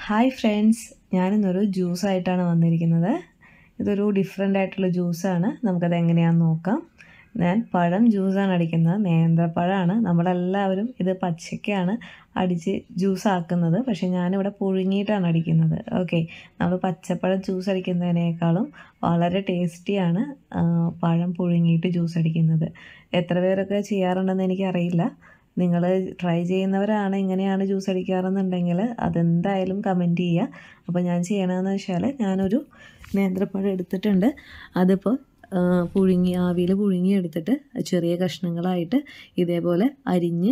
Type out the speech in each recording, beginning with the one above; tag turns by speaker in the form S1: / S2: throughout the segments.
S1: hi friends ഞാനിന്നൊരു ജ്യൂസായിട്ടാണ് വന്നിരിക്കുന്നത് ഇതൊരു different ആയിട്ടുള്ള ജ്യൂസാണ് നമുക്കത് എങ്ങനെയാണെന്ന് നോക്കാം ഞാൻ പഴം ജ്യൂസാണ് അടിക്കുന്നത് നേന്ത്രപ്പഴമാണ് നമ്മളെല്ലാവരും ഇത് പച്ചയ്ക്കാണ് അടിച്ച് ജ്യൂസ് ആക്കുന്നത് പക്ഷേ ഞാനിവിടെ പുഴുങ്ങിയിട്ടാണ് അടിക്കുന്നത് ഓക്കെ നമ്മൾ പച്ചപ്പഴം ജ്യൂസ് അടിക്കുന്നതിനേക്കാളും വളരെ ടേസ്റ്റിയാണ് പഴം പുഴുങ്ങിയിട്ട് ജ്യൂസ് അടിക്കുന്നത് എത്ര പേരൊക്കെ ചെയ്യാറുണ്ടെന്ന് എനിക്കറിയില്ല നിങ്ങൾ ട്രൈ ചെയ്യുന്നവരാണ് ഇങ്ങനെയാണ് ജ്യൂസ് അടിക്കാറെന്നുണ്ടെങ്കിൽ അതെന്തായാലും കമൻറ്റ് ചെയ്യുക അപ്പോൾ ഞാൻ ചെയ്യണമെന്ന് വെച്ചാൽ ഞാനൊരു നേന്ത്രപ്പഴം എടുത്തിട്ടുണ്ട് അതിപ്പോൾ പുഴുങ്ങി ആവിയിൽ പുഴുങ്ങി എടുത്തിട്ട് ചെറിയ കഷ്ണങ്ങളായിട്ട് ഇതേപോലെ അരിഞ്ഞ്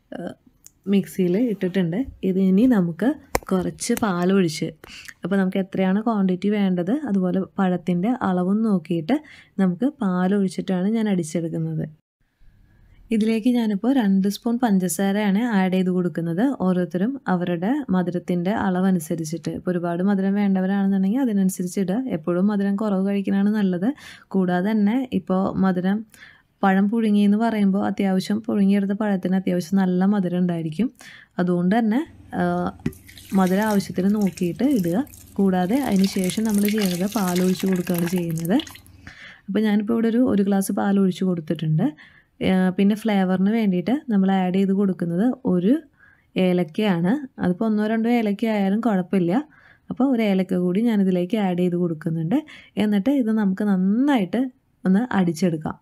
S1: മിക്സിയിൽ ഇട്ടിട്ടുണ്ട് ഇത് ഇനി നമുക്ക് കുറച്ച് പാലൊഴിച്ച് അപ്പോൾ നമുക്ക് എത്രയാണ് ക്വാണ്ടിറ്റി വേണ്ടത് അതുപോലെ പഴത്തിൻ്റെ അളവും നോക്കിയിട്ട് നമുക്ക് പാലൊഴിച്ചിട്ടാണ് ഞാൻ അടിച്ചെടുക്കുന്നത് ഇതിലേക്ക് ഞാനിപ്പോൾ രണ്ട് സ്പൂൺ പഞ്ചസാരയാണ് ആഡ് ചെയ്ത് കൊടുക്കുന്നത് ഓരോരുത്തരും അവരുടെ മധുരത്തിൻ്റെ അളവനുസരിച്ചിട്ട് ഇപ്പോൾ ഒരുപാട് മധുരം വേണ്ടവരാണെന്നുണ്ടെങ്കിൽ അതിനനുസരിച്ച് ഇടുക എപ്പോഴും മധുരം കുറവ് കഴിക്കുന്നതാണ് നല്ലത് കൂടാതെ തന്നെ ഇപ്പോൾ മധുരം പഴം പുഴുങ്ങി എന്ന് പറയുമ്പോൾ അത്യാവശ്യം പുഴുങ്ങിയെടുത്ത പഴത്തിന് അത്യാവശ്യം നല്ല മധുരം ഉണ്ടായിരിക്കും അതുകൊണ്ട് തന്നെ മധുരം ആവശ്യത്തിന് നോക്കിയിട്ട് ഇടുക കൂടാതെ അതിന് ശേഷം നമ്മൾ ചെയ്യുന്നത് പാലൊഴിച്ച് കൊടുക്കുകയാണ് ചെയ്യുന്നത് അപ്പോൾ ഞാനിപ്പോൾ ഇവിടെ ഒരു ഒരു ഗ്ലാസ് പാലൊഴിച്ച് കൊടുത്തിട്ടുണ്ട് പിന്നെ ഫ്ലേവറിന് വേണ്ടിയിട്ട് നമ്മൾ ആഡ് ചെയ്ത് കൊടുക്കുന്നത് ഒരു ഏലക്കയാണ് അതിപ്പോൾ ഒന്നോ രണ്ടോ ഏലക്ക ആയാലും കുഴപ്പമില്ല അപ്പോൾ ഒരു ഏലക്ക കൂടി ഞാനിതിലേക്ക് ആഡ് ചെയ്ത് കൊടുക്കുന്നുണ്ട് എന്നിട്ട് ഇത് നമുക്ക് നന്നായിട്ട് ഒന്ന് അടിച്ചെടുക്കാം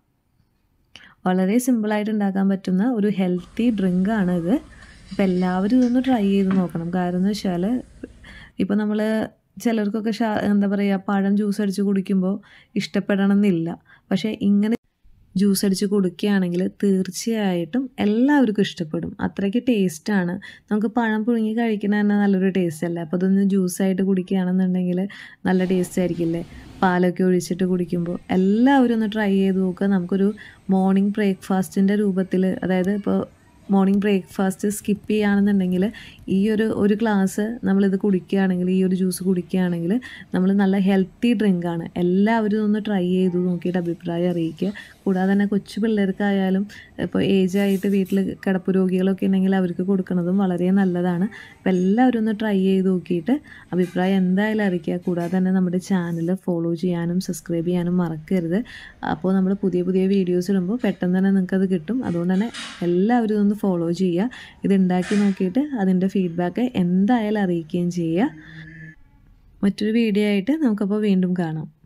S1: വളരെ സിമ്പിളായിട്ട് ഉണ്ടാക്കാൻ പറ്റുന്ന ഒരു ഹെൽത്തി ഡ്രിങ്കാണ് ഇത് അപ്പോൾ എല്ലാവരും ഇതൊന്ന് ട്രൈ ചെയ്ത് നോക്കണം കാരണം എന്ന് വെച്ചാൽ ഇപ്പോൾ നമ്മൾ ചിലർക്കൊക്കെ എന്താ പറയുക പഴം ജ്യൂസ് അടിച്ച് കുടിക്കുമ്പോൾ ഇഷ്ടപ്പെടണമെന്നില്ല പക്ഷേ ഇങ്ങനെ ജ്യൂസ് അടിച്ച് കൊടുക്കുകയാണെങ്കിൽ തീർച്ചയായിട്ടും എല്ലാവർക്കും ഇഷ്ടപ്പെടും അത്രയ്ക്ക് ടേസ്റ്റാണ് നമുക്ക് പഴം പുഴുങ്ങി കഴിക്കുന്ന തന്നെ നല്ലൊരു ടേസ്റ്റ് അല്ലേ അപ്പോൾ അതൊന്ന് ജ്യൂസായിട്ട് കുടിക്കുകയാണെന്നുണ്ടെങ്കിൽ നല്ല ടേസ്റ്റ് ആയിരിക്കില്ലേ പാലൊക്കെ ഒഴിച്ചിട്ട് കുടിക്കുമ്പോൾ എല്ലാവരും ഒന്ന് ട്രൈ ചെയ്ത് നോക്കുക നമുക്കൊരു മോർണിംഗ് ബ്രേക്ക്ഫാസ്റ്റിൻ്റെ രൂപത്തിൽ അതായത് ഇപ്പോൾ മോർണിംഗ് ബ്രേക്ക്ഫാസ്റ്റ് സ്കിപ്പ് ചെയ്യുകയാണെന്നുണ്ടെങ്കിൽ ഈ ഒരു ഒരു ഗ്ലാസ് നമ്മളിത് കുടിക്കുകയാണെങ്കിൽ ഈ ഒരു ജ്യൂസ് കുടിക്കുകയാണെങ്കിൽ നമ്മൾ നല്ല ഹെൽത്തി ഡ്രിങ്കാണ് എല്ലാവരും ഒന്ന് ട്രൈ ചെയ്ത് നോക്കിയിട്ട് അഭിപ്രായം അറിയിക്കുക കൂടാതെ തന്നെ കൊച്ചു പിള്ളേർക്കായാലും ഇപ്പോൾ ഏജ് ആയിട്ട് വീട്ടിൽ കിടപ്പ് രോഗികളൊക്കെ ഉണ്ടെങ്കിൽ അവർക്ക് കൊടുക്കുന്നതും വളരെ നല്ലതാണ് അപ്പോൾ എല്ലാവരും ഒന്ന് ട്രൈ ചെയ്ത് നോക്കിയിട്ട് അഭിപ്രായം എന്തായാലും അറിയിക്കുക കൂടാതെ തന്നെ നമ്മുടെ ചാനൽ ഫോളോ ചെയ്യാനും സബ്സ്ക്രൈബ് ചെയ്യാനും മറക്കരുത് അപ്പോൾ നമ്മൾ പുതിയ പുതിയ വീഡിയോസ് ഇടുമ്പോൾ പെട്ടെന്ന് തന്നെ നിങ്ങൾക്കത് കിട്ടും അതുകൊണ്ട് തന്നെ എല്ലാവരും ഒന്ന് ഫോളോ ചെയ്യുക ഇത് ഉണ്ടാക്കി നോക്കിയിട്ട് അതിൻ്റെ ഫീഡ്ബാക്ക് എന്തായാലും അറിയിക്കുകയും ചെയ്യുക മറ്റൊരു വീഡിയോ ആയിട്ട് നമുക്കപ്പോൾ വീണ്ടും കാണാം